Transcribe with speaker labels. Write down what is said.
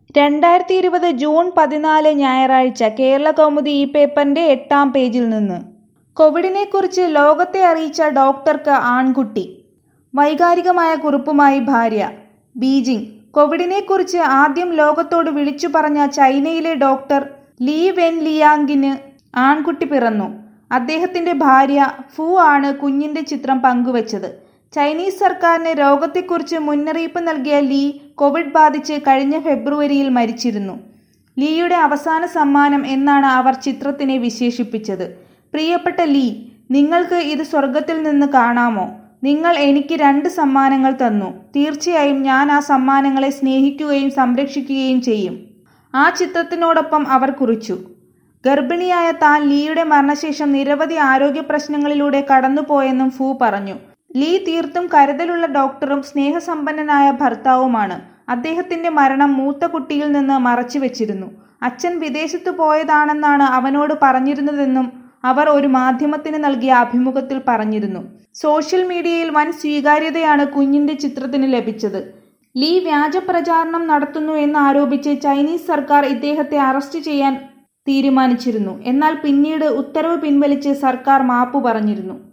Speaker 1: രണ്ടായിരത്തി ഇരുപത് ജൂൺ പതിനാല് ഞായറാഴ്ച കേരളകൗമുദി ഈ പേപ്പറിന്റെ എട്ടാം പേജിൽ നിന്ന് കോവിഡിനെക്കുറിച്ച് ലോകത്തെ അറിയിച്ച ഡോക്ടർക്ക് ആൺകുട്ടി വൈകാരികമായ കുറിപ്പുമായി ഭാര്യ ബീജിംഗ് കോവിഡിനെക്കുറിച്ച് ആദ്യം ലോകത്തോട് വിളിച്ചു പറഞ്ഞ ചൈനയിലെ ഡോക്ടർ ലീ വെൻ ലിയാങ്ങിന് ആൺകുട്ടി പിറന്നു അദ്ദേഹത്തിന്റെ ഭാര്യ ഫു ആണ് കുഞ്ഞിന്റെ ചിത്രം പങ്കുവച്ചത് ചൈനീസ് സർക്കാരിന് രോഗത്തെക്കുറിച്ച് മുന്നറിയിപ്പ് നൽകിയ ലീ കോവിഡ് ബാധിച്ച് കഴിഞ്ഞ ഫെബ്രുവരിയിൽ മരിച്ചിരുന്നു ലീയുടെ അവസാന സമ്മാനം എന്നാണ് അവർ ചിത്രത്തിനെ വിശേഷിപ്പിച്ചത് പ്രിയപ്പെട്ട ലീ നിങ്ങൾക്ക് ഇത് സ്വർഗത്തിൽ നിന്ന് കാണാമോ നിങ്ങൾ എനിക്ക് രണ്ട് സമ്മാനങ്ങൾ തന്നു തീർച്ചയായും ഞാൻ ആ സമ്മാനങ്ങളെ സ്നേഹിക്കുകയും സംരക്ഷിക്കുകയും ചെയ്യും ആ ചിത്രത്തിനോടൊപ്പം അവർ കുറിച്ചു ഗർഭിണിയായ താൻ ലീയുടെ മരണശേഷം നിരവധി ആരോഗ്യ പ്രശ്നങ്ങളിലൂടെ കടന്നുപോയെന്നും ഫു പറഞ്ഞു ലീ തീർത്തും കരുതലുള്ള ഡോക്ടറും സ്നേഹസമ്പന്നനായ ഭർത്താവുമാണ് അദ്ദേഹത്തിന്റെ മരണം മൂത്ത കുട്ടിയിൽ നിന്ന് മറച്ചുവെച്ചിരുന്നു അച്ഛൻ വിദേശത്തു പോയതാണെന്നാണ് അവനോട് പറഞ്ഞിരുന്നതെന്നും അവർ ഒരു മാധ്യമത്തിന് നൽകിയ അഭിമുഖത്തിൽ പറഞ്ഞിരുന്നു സോഷ്യൽ മീഡിയയിൽ വൻ സ്വീകാര്യതയാണ് കുഞ്ഞിന്റെ ചിത്രത്തിന് ലഭിച്ചത് ലീ വ്യാജ പ്രചാരണം നടത്തുന്നു എന്ന് ആരോപിച്ച് ചൈനീസ് സർക്കാർ ഇദ്ദേഹത്തെ അറസ്റ്റ് ചെയ്യാൻ തീരുമാനിച്ചിരുന്നു എന്നാൽ പിന്നീട് ഉത്തരവ് പിൻവലിച്ച് സർക്കാർ മാപ്പു പറഞ്ഞിരുന്നു